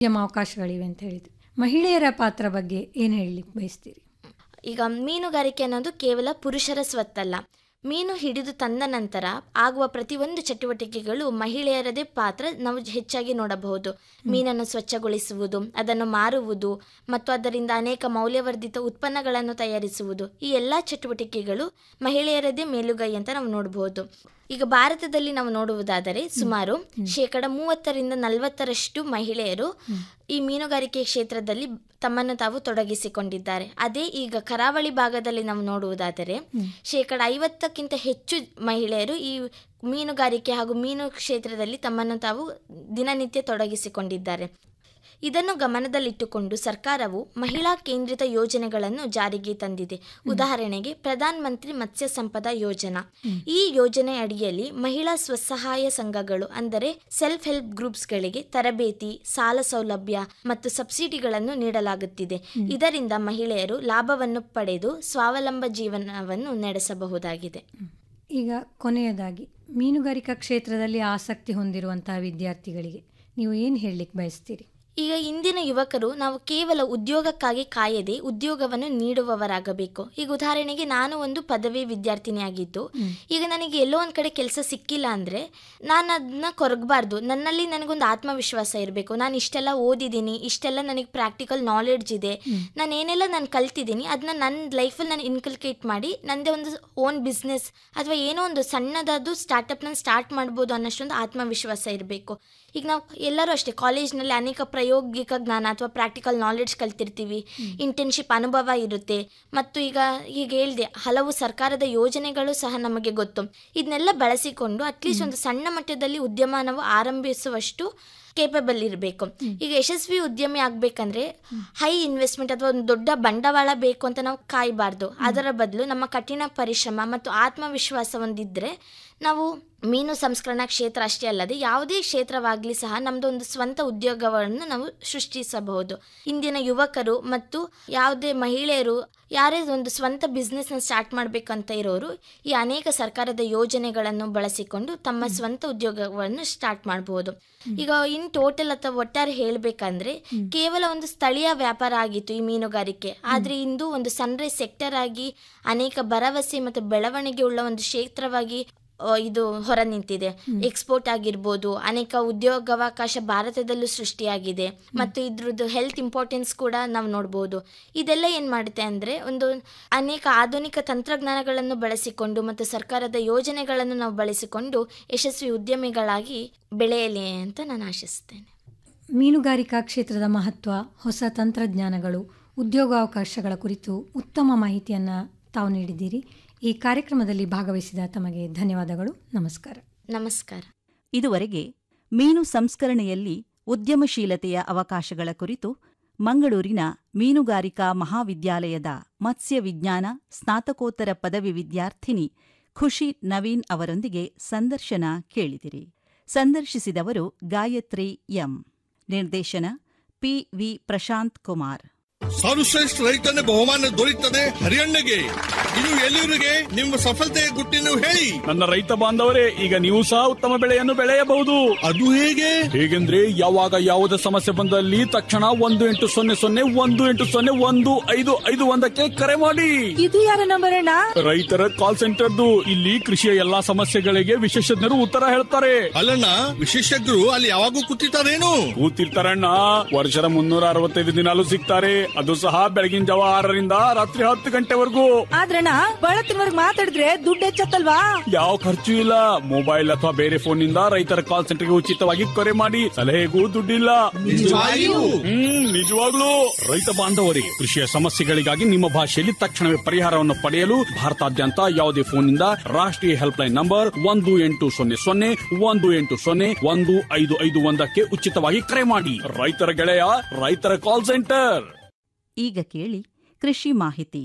ಉದ್ಯಮ ಅವಕಾಶಗಳಿವೆ ಅಂತ ಹೇಳಿದ್ರಿ ಮಹಿಳೆಯರ ಪಾತ್ರ ಬಗ್ಗೆ ಏನು ಹೇಳಲಿಕ್ಕೆ ಬಯಸ್ತೀರಿ ಈಗ ಮೀನುಗಾರಿಕೆ ಅನ್ನೋದು ಕೇವಲ ಪುರುಷರ ಸ್ವತ್ತಲ್ಲ ಮೀನು ಹಿಡಿದು ತಂದ ನಂತರ ಆಗುವ ಪ್ರತಿಯೊಂದು ಚಟುವಟಿಕೆಗಳು ಮಹಿಳೆಯರದೇ ಪಾತ್ರ ನಾವು ಹೆಚ್ಚಾಗಿ ನೋಡಬಹುದು ಮೀನನ್ನು ಸ್ವಚ್ಛಗೊಳಿಸುವುದು ಅದನ್ನು ಮಾರುವುದು ಮತ್ತು ಅದರಿಂದ ಅನೇಕ ಮೌಲ್ಯವರ್ಧಿತ ಉತ್ಪನ್ನಗಳನ್ನು ತಯಾರಿಸುವುದು ಈ ಎಲ್ಲ ಚಟುವಟಿಕೆಗಳು ಮಹಿಳೆಯರದೇ ಮೇಲುಗೈ ಅಂತ ನಾವು ನೋಡಬಹುದು ಈಗ ಭಾರತದಲ್ಲಿ ನಾವು ನೋಡುವುದಾದರೆ ಸುಮಾರು ಶೇಕಡ ಮೂವತ್ತರಿಂದ ನಲವತ್ತರಷ್ಟು ಮಹಿಳೆಯರು ಈ ಮೀನುಗಾರಿಕೆ ಕ್ಷೇತ್ರದಲ್ಲಿ ತಮ್ಮನ್ನು ತಾವು ತೊಡಗಿಸಿಕೊಂಡಿದ್ದಾರೆ ಅದೇ ಈಗ ಕರಾವಳಿ ಭಾಗದಲ್ಲಿ ನಾವು ನೋಡುವುದಾದರೆ ಶೇಕಡ ಐವತ್ತಕ್ಕಿಂತ ಹೆಚ್ಚು ಮಹಿಳೆಯರು ಈ ಮೀನುಗಾರಿಕೆ ಹಾಗೂ ಮೀನು ಕ್ಷೇತ್ರದಲ್ಲಿ ತಮ್ಮನ್ನು ತಾವು ದಿನನಿತ್ಯ ತೊಡಗಿಸಿಕೊಂಡಿದ್ದಾರೆ ಇದನ್ನು ಗಮನದಲ್ಲಿಟ್ಟುಕೊಂಡು ಸರ್ಕಾರವು ಮಹಿಳಾ ಕೇಂದ್ರಿತ ಯೋಜನೆಗಳನ್ನು ಜಾರಿಗೆ ತಂದಿದೆ ಉದಾಹರಣೆಗೆ ಪ್ರಧಾನ ಮಂತ್ರಿ ಮತ್ಸ್ಯ ಸಂಪದ ಯೋಜನಾ ಈ ಯೋಜನೆ ಅಡಿಯಲ್ಲಿ ಮಹಿಳಾ ಸ್ವಸಹಾಯ ಸಂಘಗಳು ಅಂದರೆ ಸೆಲ್ಫ್ ಹೆಲ್ಪ್ ಗ್ರೂಪ್ಸ್ಗಳಿಗೆ ತರಬೇತಿ ಸಾಲ ಸೌಲಭ್ಯ ಮತ್ತು ಸಬ್ಸಿಡಿಗಳನ್ನು ನೀಡಲಾಗುತ್ತಿದೆ ಇದರಿಂದ ಮಹಿಳೆಯರು ಲಾಭವನ್ನು ಪಡೆದು ಸ್ವಾವಲಂಬ ಜೀವನವನ್ನು ನಡೆಸಬಹುದಾಗಿದೆ ಈಗ ಕೊನೆಯದಾಗಿ ಮೀನುಗಾರಿಕಾ ಕ್ಷೇತ್ರದಲ್ಲಿ ಆಸಕ್ತಿ ಹೊಂದಿರುವಂತಹ ವಿದ್ಯಾರ್ಥಿಗಳಿಗೆ ನೀವು ಏನು ಹೇಳಲಿಕ್ಕೆ ಬಯಸ್ತೀರಿ ಈಗ ಇಂದಿನ ಯುವಕರು ನಾವು ಕೇವಲ ಉದ್ಯೋಗಕ್ಕಾಗಿ ಕಾಯದೆ ಉದ್ಯೋಗವನ್ನು ನೀಡುವವರಾಗಬೇಕು ಈಗ ಉದಾಹರಣೆಗೆ ನಾನು ಒಂದು ಪದವಿ ವಿದ್ಯಾರ್ಥಿನಿಯಾಗಿದ್ದು ಈಗ ನನಗೆ ಎಲ್ಲೋ ಒಂದು ಕಡೆ ಕೆಲಸ ಸಿಕ್ಕಿಲ್ಲ ಅಂದರೆ ನಾನು ಅದನ್ನ ಕೊರಗಬಾರ್ದು ನನ್ನಲ್ಲಿ ನನಗೊಂದು ಆತ್ಮವಿಶ್ವಾಸ ಇರಬೇಕು ನಾನು ಇಷ್ಟೆಲ್ಲ ಓದಿದ್ದೀನಿ ಇಷ್ಟೆಲ್ಲ ನನಗೆ ಪ್ರಾಕ್ಟಿಕಲ್ ನಾಲೆಡ್ಜ್ ಇದೆ ನಾನು ಏನೆಲ್ಲ ನಾನು ಕಲ್ತಿದ್ದೀನಿ ಅದನ್ನ ನನ್ನ ಲೈಫಲ್ಲಿ ನಾನು ಇನ್ಕಲ್ಕೇಟ್ ಮಾಡಿ ನನ್ನದೇ ಒಂದು ಓನ್ ಬಿಸ್ನೆಸ್ ಅಥವಾ ಏನೋ ಒಂದು ಸಣ್ಣದಾದ್ದು ಸ್ಟಾರ್ಟಪ್ನ ಸ್ಟಾರ್ಟ್ ಮಾಡ್ಬೋದು ಅನ್ನೋಷ್ಟೊಂದು ಆತ್ಮವಿಶ್ವಾಸ ಇರಬೇಕು ಈಗ ನಾವು ಎಲ್ಲರೂ ಅಷ್ಟೇ ಕಾಲೇಜ್ನಲ್ಲಿ ಅನೇಕ ಪ್ರಾಯೋಗಿಕ ಜ್ಞಾನ ಅಥವಾ ಪ್ರಾಕ್ಟಿಕಲ್ ನಾಲೆಡ್ಜ್ ಕಲ್ತಿರ್ತೀವಿ ಇಂಟರ್ನ್ಶಿಪ್ ಅನುಭವ ಇರುತ್ತೆ ಮತ್ತು ಈಗ ಈಗ ಹೇಳಿದೆ ಹಲವು ಸರ್ಕಾರದ ಯೋಜನೆಗಳು ಸಹ ನಮಗೆ ಗೊತ್ತು ಇದನ್ನೆಲ್ಲ ಬಳಸಿಕೊಂಡು ಅಟ್ಲೀಸ್ಟ್ ಒಂದು ಸಣ್ಣ ಮಟ್ಟದಲ್ಲಿ ಉದ್ಯಮ ನಾವು ಆರಂಭಿಸುವಷ್ಟು ಕೇಪಬಲ್ ಇರಬೇಕು ಈಗ ಯಶಸ್ವಿ ಉದ್ಯಮಿ ಆಗಬೇಕಂದ್ರೆ ಹೈ ಇನ್ವೆಸ್ಟ್ಮೆಂಟ್ ಅಥವಾ ಒಂದು ದೊಡ್ಡ ಬಂಡವಾಳ ಬೇಕು ಅಂತ ನಾವು ಕಾಯಬಾರ್ದು ಅದರ ಬದಲು ನಮ್ಮ ಕಠಿಣ ಪರಿಶ್ರಮ ಮತ್ತು ಆತ್ಮವಿಶ್ವಾಸ ಹೊಂದಿದ್ರೆ ನಾವು ಮೀನು ಸಂಸ್ಕರಣಾ ಕ್ಷೇತ್ರ ಅಷ್ಟೇ ಅಲ್ಲದೆ ಯಾವುದೇ ಕ್ಷೇತ್ರವಾಗಲಿ ಸಹ ನಮ್ಮದು ಒಂದು ಸ್ವಂತ ಉದ್ಯೋಗವನ್ನು ನಾವು ಸೃಷ್ಟಿಸಬಹುದು ಇಂದಿನ ಯುವಕರು ಮತ್ತು ಯಾವುದೇ ಮಹಿಳೆಯರು ಯಾರೇ ಒಂದು ಸ್ವಂತ ಬಿಸ್ನೆಸ್ನ ಸ್ಟಾರ್ಟ್ ಮಾಡಬೇಕಂತ ಇರೋರು ಈ ಅನೇಕ ಸರ್ಕಾರದ ಯೋಜನೆಗಳನ್ನು ಬಳಸಿಕೊಂಡು ತಮ್ಮ ಸ್ವಂತ ಉದ್ಯೋಗವನ್ನು ಸ್ಟಾರ್ಟ್ ಮಾಡಬಹುದು ಈಗ ಇನ್ ಟೋಟಲ್ ಅಥವಾ ಒಟ್ಟಾರೆ ಹೇಳಬೇಕಂದ್ರೆ ಕೇವಲ ಒಂದು ಸ್ಥಳೀಯ ವ್ಯಾಪಾರ ಆಗಿತ್ತು ಈ ಮೀನುಗಾರಿಕೆ ಆದರೆ ಇಂದು ಒಂದು ಸನ್ರೈಸ್ ಸೆಕ್ಟರ್ ಆಗಿ ಅನೇಕ ಭರವಸೆ ಮತ್ತು ಬೆಳವಣಿಗೆ ಉಳ್ಳ ಒಂದು ಕ್ಷೇತ್ರವಾಗಿ ಆ, ಇದು ಹೊರ ನಿಂತಿದೆ ಎಕ್ಸ್ಪೋರ್ಟ್ ಆಗಿರ್ಬೋದು ಅನೇಕ ಉದ್ಯೋಗಾವಕಾಶ ಭಾರತದಲ್ಲೂ ಸೃಷ್ಟಿಯಾಗಿದೆ ಮತ್ತು ಇದ್ರದ್ದು ಹೆಲ್ತ್ ಇಂಪಾರ್ಟೆನ್ಸ್ ಕೂಡ ನಾವು ನೋಡ್ಬೋದು ಇದೆಲ್ಲ ಏನು ಮಾಡುತ್ತೆ ಅಂದರೆ ಒಂದು ಅನೇಕ ಆಧುನಿಕ ತಂತ್ರಜ್ಞಾನಗಳನ್ನು ಬಳಸಿಕೊಂಡು ಮತ್ತು ಸರ್ಕಾರದ ಯೋಜನೆಗಳನ್ನು ನಾವು ಬಳಸಿಕೊಂಡು ಯಶಸ್ವಿ ಉದ್ಯಮಿಗಳಾಗಿ ಬೆಳೆಯಲಿ ಅಂತ ನಾನು ಆಶಿಸ್ತೇನೆ ಮೀನುಗಾರಿಕಾ ಕ್ಷೇತ್ರದ ಮಹತ್ವ ಹೊಸ ತಂತ್ರಜ್ಞಾನಗಳು ಉದ್ಯೋಗಾವಕಾಶಗಳ ಕುರಿತು ಉತ್ತಮ ಮಾಹಿತಿಯನ್ನು ತಾವು ನೀಡಿದ್ದೀರಿ ಈ ಕಾರ್ಯಕ್ರಮದಲ್ಲಿ ಭಾಗವಹಿಸಿದ ತಮಗೆ ಧನ್ಯವಾದಗಳು ನಮಸ್ಕಾರ ನಮಸ್ಕಾರ ಇದುವರೆಗೆ ಮೀನು ಸಂಸ್ಕರಣೆಯಲ್ಲಿ ಉದ್ಯಮಶೀಲತೆಯ ಅವಕಾಶಗಳ ಕುರಿತು ಮಂಗಳೂರಿನ ಮೀನುಗಾರಿಕಾ ಮಹಾವಿದ್ಯಾಲಯದ ಮತ್ಸ್ಯ ವಿಜ್ಞಾನ ಸ್ನಾತಕೋತ್ತರ ಪದವಿ ವಿದ್ಯಾರ್ಥಿನಿ ಖುಷಿ ನವೀನ್ ಅವರೊಂದಿಗೆ ಸಂದರ್ಶನ ಕೇಳಿದಿರಿ ಸಂದರ್ಶಿಸಿದವರು ಗಾಯತ್ರಿ ಎಂ ನಿರ್ದೇಶನ ಪಿ ವಿ ಪ್ರಶಾಂತ್ ಕುಮಾರ್ ಸರ್ವಶ್ರೇಷ್ಠ ರೈತನ ಬಹುಮಾನ ದೊರೆಯುತ್ತದೆ ಹರಿಯಣ್ಣಗೆ ಇನ್ನು ಎಲ್ಲಿವರಿಗೆ ನಿಮ್ಮ ಸಫಲತೆಯ ಗುಟ್ಟಿನ ಹೇಳಿ ನನ್ನ ರೈತ ಬಾಂಧವರೇ ಈಗ ನೀವು ಸಹ ಉತ್ತಮ ಬೆಳೆಯನ್ನು ಬೆಳೆಯಬಹುದು ಅದು ಹೇಗೆ ಹೇಗೆಂದ್ರೆ ಯಾವಾಗ ಯಾವುದೇ ಸಮಸ್ಯೆ ಬಂದಲ್ಲಿ ತಕ್ಷಣ ಒಂದು ಎಂಟು ಸೊನ್ನೆ ಸೊನ್ನೆ ಒಂದು ಎಂಟು ಸೊನ್ನೆ ಒಂದು ಐದು ಐದು ಒಂದಕ್ಕೆ ಕರೆ ಮಾಡಿ ಇದು ಯಾರ ನಂಬರ್ ಅಣ್ಣ ರೈತರ ಕಾಲ್ ಸೆಂಟರ್ದು ಇಲ್ಲಿ ಕೃಷಿಯ ಎಲ್ಲಾ ಸಮಸ್ಯೆಗಳಿಗೆ ವಿಶೇಷಜ್ಞರು ಉತ್ತರ ಹೇಳ್ತಾರೆ ಅಲ್ಲಣ್ಣ ವಿಶೇಷಜ್ಞರು ಅಲ್ಲಿ ಯಾವಾಗೂ ಕೂತಿರ್ತಾರೇನು ಕೂತಿರ್ತಾರಣ್ಣ ವರ್ಷದ ಮುನ್ನೂರ ಅರವತ್ತೈದು ದಿನಾಲು ಸಿಗ್ತಾರೆ ಅದು ಸಹ ಬೆಳಗಿನ ಜಾವ ಆರರಿಂದ ರಾತ್ರಿ ಹತ್ತು ಗಂಟೆವರೆಗೂ ಆದ್ರಣ್ಣ ಬಳತ್ತಿನವರ್ಗ್ ಮಾತಾಡಿದ್ರೆ ದುಡ್ಡು ಹೆಚ್ಚತ್ತಲ್ವಾ ಯಾವ ಖರ್ಚು ಇಲ್ಲ ಮೊಬೈಲ್ ಅಥವಾ ಬೇರೆ ಫೋನ್ ನಿಂದ ರೈತರ ಕಾಲ್ ಸೆಂಟರ್ಗೆ ಉಚಿತವಾಗಿ ಕರೆ ಮಾಡಿ ಸಲಹೆಗೂ ದುಡ್ಡಿಲ್ಲ ನಿಜವಾಗಿಯೂ? ಹ್ಮ್ ನಿಜವಾಗ್ಲೂ ರೈತ ಬಾಂಧವರೇ ಕೃಷಿಯ ಸಮಸ್ಯೆಗಳಿಗಾಗಿ ನಿಮ್ಮ ಭಾಷೆಯಲ್ಲಿ ತಕ್ಷಣವೇ ಪರಿಹಾರವನ್ನು ಪಡೆಯಲು ಭಾರತಾದ್ಯಂತ ಯಾವುದೇ ಫೋನ್ ನಿಂದ ರಾಷ್ಟ್ರೀಯ ಹೆಲ್ಪ್ ಲೈನ್ ನಂಬರ್ ಒಂದು ಎಂಟು ಸೊನ್ನೆ ಸೊನ್ನೆ ಒಂದು ಎಂಟು ಸೊನ್ನೆ ಒಂದು ಐದು ಐದು ಒಂದಕ್ಕೆ ಉಚಿತವಾಗಿ ಕರೆ ಮಾಡಿ ರೈತರ ಗೆಳೆಯ ರೈತರ ಕಾಲ್ ಸೆಂಟರ್ ಈಗ ಕೇಳಿ ಕೃಷಿ ಮಾಹಿತಿ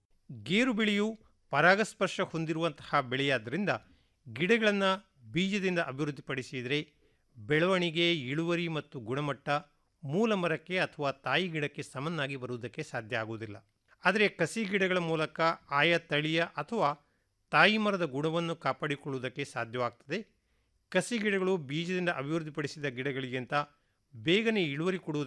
ಗೇರು ಬೆಳೆಯು ಪರಾಗಸ್ಪರ್ಶ ಹೊಂದಿರುವಂತಹ ಬೆಳೆಯಾದ್ದರಿಂದ ಗಿಡಗಳನ್ನು ಬೀಜದಿಂದ ಅಭಿವೃದ್ಧಿಪಡಿಸಿದರೆ ಬೆಳವಣಿಗೆ ಇಳುವರಿ ಮತ್ತು ಗುಣಮಟ್ಟ ಮೂಲ ಮರಕ್ಕೆ ಅಥವಾ ತಾಯಿ ಗಿಡಕ್ಕೆ ಸಮನಾಗಿ ಬರುವುದಕ್ಕೆ ಸಾಧ್ಯ ಆಗುವುದಿಲ್ಲ ಆದರೆ ಕಸಿ ಗಿಡಗಳ ಮೂಲಕ ಆಯಾ ತಳಿಯ ಅಥವಾ ತಾಯಿ ಮರದ ಗುಣವನ್ನು ಕಾಪಾಡಿಕೊಳ್ಳುವುದಕ್ಕೆ ಸಾಧ್ಯವಾಗ್ತದೆ ಕಸಿ ಗಿಡಗಳು ಬೀಜದಿಂದ ಅಭಿವೃದ್ಧಿಪಡಿಸಿದ ಗಿಡಗಳಿಗಿಂತ ಬೇಗನೆ ಇಳುವರಿ ಕೊಡುವುದಕ್ಕೆ